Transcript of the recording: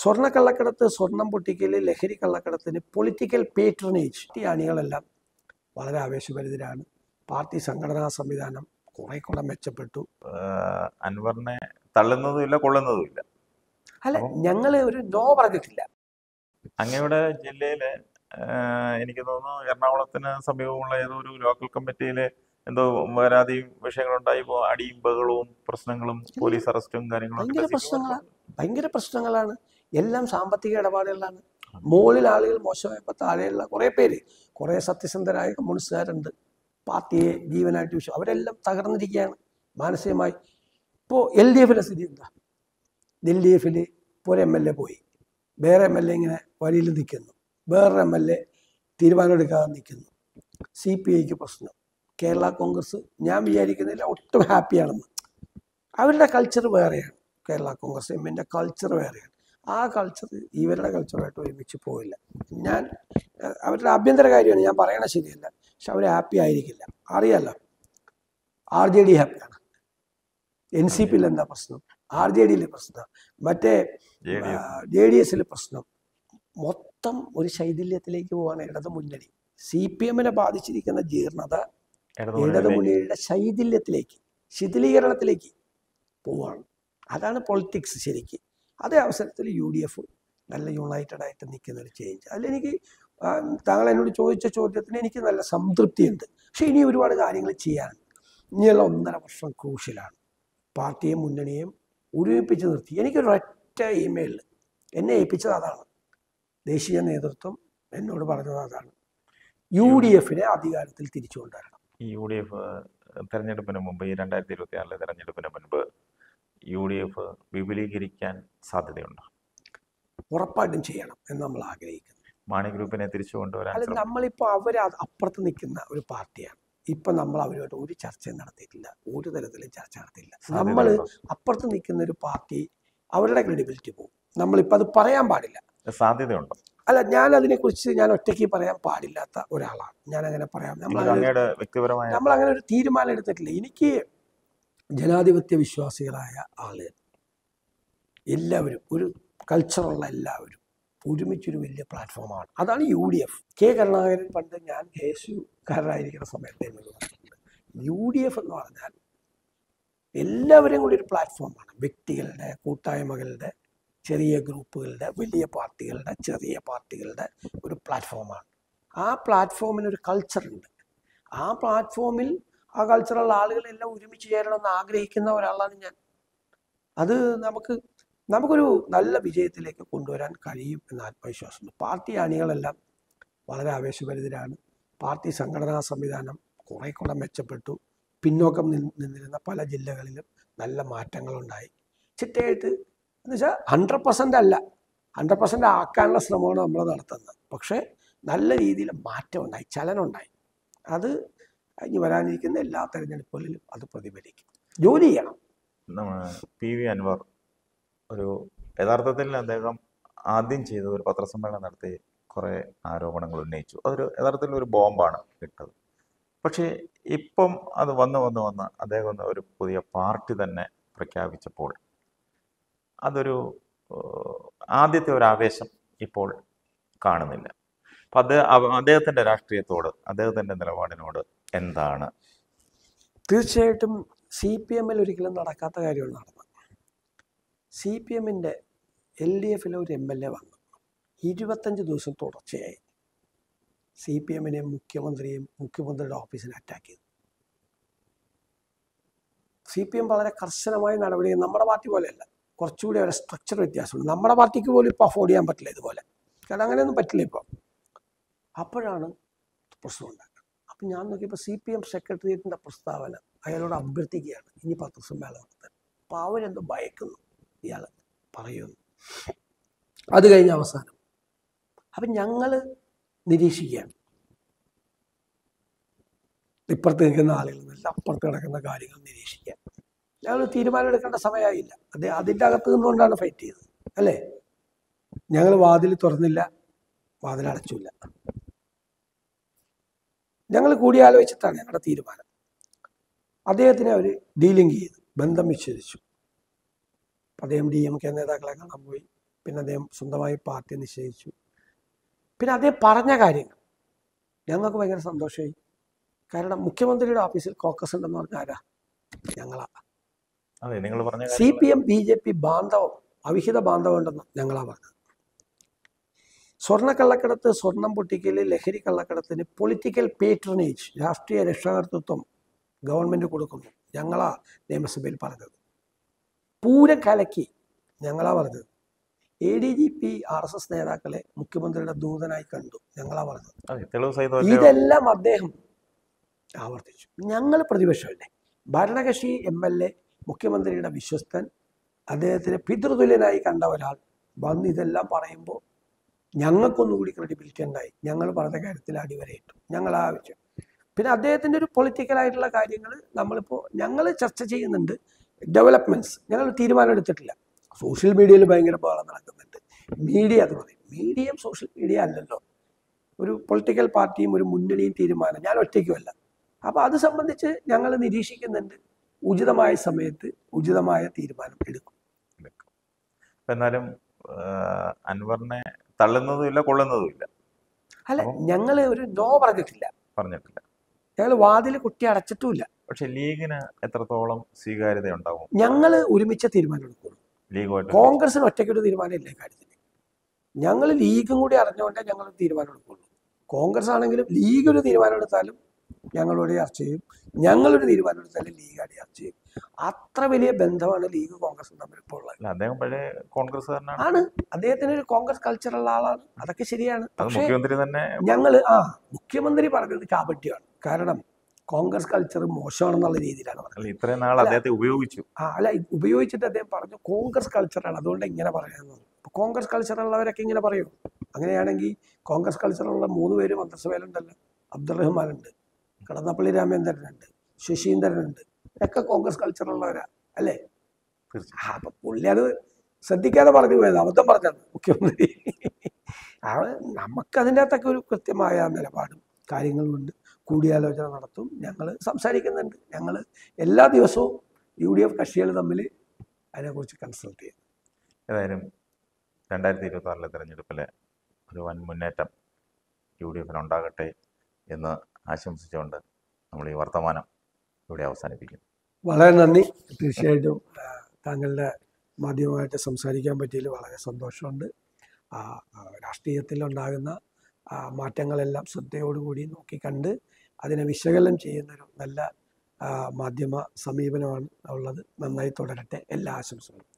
സ്വർണ്ണക്കള്ളക്കടത്ത് സ്വർണം പൊട്ടിക്കൽ ലഹരി കള്ളക്കടത്തിന് political patronage ഈ അണികളെല്ലാം വളരെ ആവേശഭരിതരാണ് പാർട്ടി സംഘടനാ സംവിധാനം കുറെ കൂടെ മെച്ചപ്പെട്ടു ആഹ് അൻവറിനെ തള്ളുന്നതുമില്ല കൊള്ളുന്നതുമില്ല അല്ല അപ്പം- ഞങ്ങൾ ഒരു നോ പറഞ്ഞിട്ടില്ല അങ്ങയുടെ ജില്ലയിലെ ആഹ് എനിക്ക് തോന്നുന്നു എറണാകുളത്തിന് സമീപമുള്ള ഏതോ ഒരു ലോക്കൽ കമ്മിറ്റിയില് എന്തോ പരാതിയും വിഷയങ്ങളുണ്ടായപ്പോ അടിയും ബഹളവും പ്രശ്നങ്ങളും പോലീസ് അറസ്റ്റും കാര്യങ്ങളും ഒക്കെ ഭയങ്കര സി പി എം പ്രശ്നങ്ങളാണ് ഭയങ്കര പ്രശ്നങ്ങളാണ് എല്ലാം സാമ്പത്തിക ഇടപാടുകളാണ് മുകളിൽ ആളുകൾ മോശമായപ്പോൾ താഴെയുള്ള കുറേ പേര് കുറേ സത്യസന്ധരായ കമ്മ്യൂണിസ്റ്റുകാരുണ്ട് പാർട്ടിയെ ജീവനായിട്ട് വിശ്വ അവരെല്ലാം തകർന്നിരിക്കുകയാണ് മാനസികമായി ഇപ്പോൾ എൽ ഡി എഫിലെ സ്ഥിതി എന്താ എൽ ഡി എഫിൽ ഒരു എം എൽ എ പോയി വേറെ എം എൽ എ ഇങ്ങനെ വഴിയിൽ നിൽക്കുന്നു വേറൊരു എം എൽ എ തീരുമാനമെടുക്കാതെ നിൽക്കുന്നു സി പി ഐക്ക് പ്രശ്നം കേരള കോൺഗ്രസ് ഞാൻ വിചാരിക്കുന്നില്ല ഒട്ടും ഹാപ്പിയാണെന്ന് അവരുടെ കൾച്ചർ വേറെയാണ് കേരള കോൺഗ്രസ് എമ്മിൻ്റെ കൾച്ചർ വേറെയാണ് ആ കൾച്ചർ ഇവരുടെ കൾച്ചറുമായിട്ട് ഒരുമിച്ച് പോയില്ല ഞാൻ അഹ് അവരുടെ ആഭ്യന്തര കാര്യമാണ് ഞാൻ പറയണത് ശരിയല്ല പക്ഷെ അവർ ഹാപ്പി ആയിരിക്കില്ല അറിയാലോ ആർ ജെ ഡി ഹാപ്പിയാണ് എൻ സി പിയിൽ എന്താ പ്രശ്നം ആർ ജെ ഡിയിൽ പ്രശ്നം മറ്റേ J D S J D എസിൽ പ്രശ്നം മൊത്തം ഒരു ശൈഥില്യത്തിലേക്ക് പോവാണ് ഇടത് മുന്നണി സി പി എമ്മിനെ ബാധിച്ചിരിക്കുന്ന ജീർണത ഇടത് ഇടതുമുന്നണിയിലെ മുന്നണിയുടെ ശൈഥില്യത്തിലേക്ക് ശിഥിലീകരണത്തിലേക്ക് പോവാണ് അതാണ് പൊളിറ്റിക്സ് ശരിക്ക് അതേ അവസരത്തിൽ യു ഡി എഫ് നല്ല യുണൈറ്റഡ് ആയിട്ട് നിൽക്കുന്ന ഒരു ചേഞ്ച് അതിലെനിക്ക് ആ, താങ്കൾ എന്നോട് ചോദിച്ച ചോദ്യത്തിന് എനിക്ക് നല്ല സംതൃപ്തിയുണ്ട് പക്ഷേ ഇനി ഒരുപാട് കാര്യങ്ങൾ ചെയ്യാനുണ്ട് ഇനിയുള്ള ഒന്നര വർഷം ക്രൂഷ്യലാണ് പാർട്ടിയെയും മുന്നണിയെയും ഒരുമിപ്പിച്ച് നിർത്തി എനിക്കൊരു ഒറ്റ ഇമെയിലിൽ എന്നെ ഏൽപ്പിച്ചത് അതാണ് ദേശീയ നേതൃത്വം എന്നോട് പറഞ്ഞത് അതാണ് യു ഡി എഫിനെ അധികാരത്തിൽ തിരിച്ചു കൊണ്ടുവരണം ഈ യു ഡി എഫ് തെരഞ്ഞെടുപ്പിന് മുമ്പ് ഈ രണ്ടായിരത്തി ഇരുപത്തി ആറിലെ തെരഞ്ഞെടുപ്പിന് മുൻപ് യു ഡി എഫ് വിപുലീകരിക്കാൻ സാധ്യതയുണ്ട് ഉറപ്പായിട്ടും ചെയ്യണം എന്ന് നമ്മൾ ആഗ്രഹിക്കുന്നു മാണി ഗ്രൂപ്പിനെ തിരിച്ചു കൊണ്ടുവരാൻ അല്ല ശ്രമം നമ്മളിപ്പോൾ അവർ അപ്പുറത്ത് നിൽക്കുന്ന ഒരു പാർട്ടിയാണ് ഇപ്പം നമ്മൾ അവരുമായിട്ട് ഒരു ചർച്ചയും നടത്തിയിട്ടില്ല ഒരു തരത്തിലും ചർച്ച നടത്തിയില്ല നമ്മൾ സാധ്യതയുണ്ടോ? അപ്പുറത്ത് നിൽക്കുന്ന ഒരു പാർട്ടി അവരുടെ ക്രെഡിബിലിറ്റി പോകും നമ്മളിപ്പോൾ അത് പറയാൻ പാടില്ല സാധ്യതയുണ്ടോ അല്ല ഞാൻ അതിനെക്കുറിച്ച് ഞാൻ ഒറ്റയ്ക്ക് പറയാൻ പാടില്ലാത്ത ഒരാളാണ് ഞാൻ അങ്ങനെ പറയാം നമ്മൾ എങ്കിലും അങ്ങയുടെ വ്യക്തിപരമായ നമ്മൾ അങ്ങനെ ഒരു തീരുമാനം എടുത്തിട്ടില്ല എനിക്ക് ജനാധിപത്യ വിശ്വാസികളായ ആളുകൾ എല്ലാവരും ഒരു കൾച്ചറുള്ള എല്ലാവരും ഒരുമിച്ചൊരു വലിയ പ്ലാറ്റ്ഫോമാണ് അതാണ് U D F K Karunakaran പണ്ട് ഞാൻ കെ എസ് യുക്കാരനായിരിക്കുന്ന സമയത്ത് എന്നോട് പറഞ്ഞിട്ടുണ്ട് യു ഡി എഫ് എന്ന് പറഞ്ഞാൽ എല്ലാവരെയും കൂടി ഒരു പ്ലാറ്റ്ഫോമാണ് വ്യക്തികളുടെ കൂട്ടായ്മകളുടെ ചെറിയ ഗ്രൂപ്പുകളുടെ വലിയ പാർട്ടികളുടെ ചെറിയ പാർട്ടികളുടെ ഒരു പ്ലാറ്റ്ഫോമാണ് ആ പ്ലാറ്റ്ഫോമിന് ഒരു കൾച്ചറുണ്ട് ആ പ്ലാറ്റ്ഫോമിൽ ആ കൾച്ചറുള്ള ആളുകളെല്ലാം ഒരുമിച്ച് ചേരണമെന്ന് ആഗ്രഹിക്കുന്ന ഒരാളാണ് ഞാൻ അത് നമുക്ക് നമുക്കൊരു നല്ല വിജയത്തിലേക്ക് കൊണ്ടുവരാൻ കഴിയും എന്ന ആത്മവിശ്വാസമുണ്ട് പാർട്ടി അണികളെല്ലാം വളരെ ആവേശഭരിതരാണ് പാർട്ടി സംഘടനാ സംവിധാനം കുറെ കൂടെ മെച്ചപ്പെട്ടു പിന്നോക്കം നിന്ന് നിന്നിരുന്ന പല ജില്ലകളിലും നല്ല മാറ്റങ്ങളുണ്ടായി ചിട്ടയായിട്ട് എന്ന് വെച്ചാൽ ഹൺഡ്രഡ് പെർസെൻ്റ് അല്ല ഹൺഡ്രഡ് പെർസെൻ്റ് ആക്കാനുള്ള ശ്രമമാണ് നമ്മൾ നടത്തുന്നത് പക്ഷേ നല്ല രീതിയിൽ മാറ്റം ഉണ്ടായി ചലനം ഉണ്ടായി അത് ഇനി വരാനിരിക്കുന്ന എല്ലാ തെരഞ്ഞെടുപ്പുകളിലും അത് പ്രതിഫലിക്കും ജോലി ചെയ്യണം നമ്മ- പി വി അൻവർ ഒരു യഥാർത്ഥത്തിൽ അദ്ദേഹം ആദ്യം ചെയ്തത് ഒരു പത്രസമ്മേളനം നടത്തി കുറേ ആരോപണങ്ങൾ ഉന്നയിച്ചു അതൊരു യഥാർത്ഥത്തിൽ ഒരു ബോംബാണ് ഇട്ടത് പക്ഷേ ഇപ്പം അത് വന്ന് വന്ന് വന്ന് അദ്ദേഹം ഒന്ന് ഒരു പുതിയ പാർട്ടി തന്നെ പ്രഖ്യാപിച്ചപ്പോൾ അതൊരു ഏഹ്, ആദ്യത്തെ ഒരു ആവേശം ഇപ്പോൾ കാണുന്നില്ല അപ്പം അത് അവ- അദ്ദേഹത്തിൻ്റെ രാഷ്ട്രീയത്തോട് അദ്ദേഹത്തിൻ്റെ നിലപാടിനോട് എന്താണ് തീർച്ചയായിട്ടും സി പി എമ്മിൽ ഒരിക്കലും നടക്കാത്ത കാര്യമാണ് നടന്നത് സി പി എമ്മിൻ്റെ എൽ ഡി എഫിലെ ഒരു എം എൽ എ വന്നു ഇരുപത്തഞ്ച് ദിവസം തുടർച്ചയായി സി പി എമ്മിനെയും മുഖ്യമന്ത്രിയെയും മുഖ്യമന്ത്രിയുടെ ഓഫീസിനെ അറ്റാക്ക് ചെയ്തു സി പി എം വളരെ കർശനമായ നടപടി നമ്മുടെ പാർട്ടി പോലെയല്ല കുറച്ചുകൂടി അവരുടെ സ്ട്രക്ചർ വ്യത്യാസമുണ്ട് നമ്മുടെ പാർട്ടിക്ക് പോലും ഇപ്പോൾ അഫോർഡ് ചെയ്യാൻ പറ്റില്ല ഇതുപോലെ കാരണം അങ്ങനെയൊന്നും പറ്റില്ല ഇപ്പോൾ അപ്പോഴാണ് പ്രശ്നം ഉണ്ടാകുന്നത് അപ്പം ഞാൻ നോക്കിയപ്പോൾ സി പി എം സെക്രട്ടേറിയറ്റിൻ്റെ പ്രസ്താവന അയാളോട് അഭ്യർത്ഥിക്കുകയാണ് ഇനി പത്രസമ്മേളനം നടത്താൻ അപ്പോൾ അവരെന്തോ ഭയക്കുന്നു ഇയാൾ പറയുന്നു അത് കഴിഞ്ഞ അവസാനം അപ്പം ഞങ്ങൾ നിരീക്ഷിക്കുകയാണ് ഇപ്പുറത്ത് നിൽക്കുന്ന ആളുകൾ നല്ല അപ്പുറത്ത് കിടക്കുന്ന കാര്യങ്ങൾ നിരീക്ഷിക്കാൻ ഞങ്ങൾ തീരുമാനം എടുക്കേണ്ട സമയമായില്ല അത് അതിൻ്റെ അകത്ത് നിന്നുകൊണ്ടാണ് ഫൈറ്റ് ചെയ്തത് അല്ലേ ഞങ്ങൾ വാതിൽ തുറന്നില്ല വാതിൽ അടച്ചില്ല ഞങ്ങൾ കൂടിയാലോചിച്ചിട്ടാണ് ഞങ്ങളുടെ തീരുമാനം അദ്ദേഹത്തിനെ അവർ ഡീലിംഗ് ചെയ്തു ബന്ധം വിച്ഛേദിച്ചു അദ്ദേഹം ഡി എം കെ നേതാക്കളെ കാണാൻ പോയി പിന്നെ അദ്ദേഹം സ്വന്തമായി പാർട്ടി നിശ്ചയിച്ചു പിന്നെ അദ്ദേഹം പറഞ്ഞ കാര്യങ്ങൾ ഞങ്ങൾക്ക് ഭയങ്കര സന്തോഷമായി കാരണം മുഖ്യമന്ത്രിയുടെ ഓഫീസിൽ കോക്കസ് ഉണ്ടെന്ന് പറഞ്ഞ ആരാ ഞങ്ങളാ അതെ നിങ്ങൾ പറഞ്ഞ സി കാര്യങ്ങൾ P M B J P ബാന്ധവം അവിഹിത ബാന്ധവം ഉണ്ടെന്ന് ഞങ്ങളാ പറഞ്ഞത് സ്വർണ്ണ കള്ളക്കടത്ത് സ്വർണം പൊട്ടിക്കൽ ലഹരി കള്ളക്കടത്തിന് പൊളിറ്റിക്കൽ പേട്രണേജ് രാഷ്ട്രീയ രക്ഷാകർത്തൃത്വം ഗവൺമെന്റ് കൊടുക്കുന്നു ഞങ്ങളാ നിയമസഭയിൽ പറഞ്ഞത് പൂരം കലക്കി ഞങ്ങളാ പറഞ്ഞത് A D G P R S S നേതാക്കളെ മുഖ്യമന്ത്രിയുടെ ദൂതനായി കണ്ടു ഞങ്ങളാ പറഞ്ഞത് അതെ തെളിവ് സഹിതമല്ലേ ഇതെല്ലാം അദ്ദേഹം ആവർത്തിച്ചു ഞങ്ങൾ പ്രതിപക്ഷമല്ലേ ഭരണകക്ഷി എം എൽ എ മുഖ്യമന്ത്രിയുടെ വിശ്വസ്തൻ അദ്ദേഹത്തിന് പിതൃതുല്യനായി കണ്ട ഒരാൾ വന്ന് ഇതെല്ലാം പറയുമ്പോൾ ഞങ്ങൾക്കൊന്നുകൂടി ക്രെഡിബിലിറ്റി ഉണ്ടായി ഞങ്ങൾ പറഞ്ഞ കാര്യത്തിൽ അടിവരയിട്ടു ഞങ്ങൾ ആവശ്യം പിന്നെ അദ്ദേഹത്തിൻ്റെ ഒരു പൊളിറ്റിക്കൽ ആയിട്ടുള്ള കാര്യങ്ങൾ നമ്മളിപ്പോൾ ഞങ്ങൾ ചർച്ച ചെയ്യുന്നുണ്ട് ഡെവലപ്മെൻറ്റ്സ് ഞങ്ങൾ തീരുമാനം എടുത്തിട്ടില്ല സോഷ്യൽ മീഡിയയിൽ ഭയങ്കര ബഹളം നടക്കുന്നുണ്ട് മീഡിയ അത് പറയും മീഡിയയും സോഷ്യൽ മീഡിയ അല്ലല്ലോ ഒരു പൊളിറ്റിക്കൽ പാർട്ടിയും ഒരു മുന്നണിയും തീരുമാനം ഞാൻ ഒറ്റയ്ക്കുമല്ല അപ്പോൾ അത് സംബന്ധിച്ച് ഞങ്ങൾ നിരീക്ഷിക്കുന്നുണ്ട് ഉചിതമായ സമയത്ത് ഉചിതമായ തീരുമാനം എടുക്കും ഇപ്പൊ എന്നാലും ആ, അൻവറിനെ തള്ളുന്നതുമില്ല കൊള്ളുന്നതുമില്ല അല്ല അപ്പം- ഞങ്ങൾ ഒരു നോ പറഞ്ഞിട്ടില്ല പറഞ്ഞിട്ടില്ല ഞങ്ങൾ വാതിൽ കുട്ടി അടച്ചിട്ടുമില്ല പക്ഷെ ലീഗിന് എത്രത്തോളം സ്വീകാര്യത ഉണ്ടാവും ഞങ്ങൾ ഒരുമിച്ച് തീരുമാനം എടുക്കുള്ളൂ ലീഗുമായിട്ട് കോൺഗ്രസിന് ഒറ്റയ്ക്കൊരു തീരുമാനമില്ല ഇക്കാര്യത്തിൽ ഞങ്ങൾ ലീഗും കൂടി അറിഞ്ഞുകൊണ്ടേ ഞങ്ങൾ തീരുമാനം എടുക്കുള്ളൂ കോൺഗ്രസ് ആണെങ്കിലും ലീഗ് ഒരു തീരുമാനം എടുത്താലും ഞങ്ങളോട് ചർച്ച ചെയ്യും ഞങ്ങളൊരു തീരുമാനം എടുത്താലും ലീഗാണ് ചർച്ച ചെയ്യും അത്ര വലിയ ബന്ധമാണ് ലീഗ് കോൺഗ്രസും തമ്മിൽ ഇപ്പോൾ ഉള്ളത് അല്ല അദ്ദേഹം പഴയ കോൺഗ്രസ്സുകാരനാണ് ആണ് അദ്ദേഹത്തിന് ഒരു കോൺഗ്രസ് കൾച്ചറുള്ള ആളാണ് അതൊക്കെ ശരിയാണ് അത് പക്ഷേ മുഖ്യമന്ത്രി തന്നെ ഞങ്ങൾ ആ മുഖ്യമന്ത്രി പറഞ്ഞത് കാപട്യമാണ് കാരണം കോൺഗ്രസ് കൾച്ചർ മോശമാണെന്നുള്ള രീതിയിലാണ് പറഞ്ഞത് അല്ല ഇത്രയും നാൾ അദ്ദേഹത്തെ ഉപയോഗിച്ചു ആ അല്ല ഇത് ഉപയോഗിച്ചിട്ട് അദ്ദേഹം പറഞ്ഞു കോൺഗ്രസ് കൾച്ചറാണ് അതുകൊണ്ട് ഇങ്ങനെ പറയാമെന്ന് അപ്പോൾ കോൺഗ്രസ് കൾച്ചറുള്ളവരൊക്കെ ഇങ്ങനെ പറയും അങ്ങനെയാണെങ്കിൽ കോൺഗ്രസ് കൾച്ചറുള്ള മൂന്ന് പേര് മന്ത്രിസഭയിലുണ്ടല്ലോ അബ്ദുൾ റഹ്മാനുണ്ട് കടന്നപ്പള്ളി രാമേന്ദ്രനുണ്ട് ശശീന്ദ്രനുണ്ട് ഇതൊക്കെ കോൺഗ്രസ് കൾച്ചറുള്ളവരാ അല്ലേ തീർച്ചയായും ആ, അപ്പൊ പുള്ളി അത് ശ്രദ്ധിക്കാതെ പറഞ്ഞു പോയത് അബദ്ധം പറഞ്ഞത് മുഖ്യമന്ത്രി ആ നമുക്ക് അതിൻ്റെ അകത്തൊക്കെ ഒരു കൃത്യമായ നിലപാടും കാര്യങ്ങളുമുണ്ട് കൂടിയാലോചന നടത്തും ഞങ്ങൾ സംസാരിക്കുന്നുണ്ട് ഞങ്ങൾ എല്ലാ ദിവസവും യു ഡി എഫ് കക്ഷികൾ തമ്മിൽ അതിനെക്കുറിച്ച് കൺസൾട്ട് ചെയ്യും ഏതായാലും രണ്ടായിരത്തി ഇരുപത്തി ആറിലെ തെരഞ്ഞെടുപ്പിലെ ഒരു വൻ മുന്നേറ്റം യു ഡി എഫിന് ഉണ്ടാകട്ടെ എന്ന് ആശംസിച്ചുകൊണ്ട് നമ്മൾ ഈ വർത്തമാനം ഇവിടെ അവസാനിപ്പിക്കും വളരെ നന്ദി തീർച്ചയായിട്ടും ആ, താങ്കളുടെ മാധ്യമമായിട്ട് സംസാരിക്കാൻ പറ്റിയതിൽ വളരെ സന്തോഷമുണ്ട് ആ, ആ, രാഷ്ട്രീയത്തിലുണ്ടാകുന്ന ആ, മാറ്റങ്ങളെല്ലാം ശ്രദ്ധയോടുകൂടി നോക്കിക്കണ്ട് അതിനെ വിശകലനം ചെയ്യുന്നൊരു നല്ല ആ, മാധ്യമ സമീപനമാണ് ഉള്ളത് നന്നായി തുടരട്ടെ എല്ലാ ആശംസകളും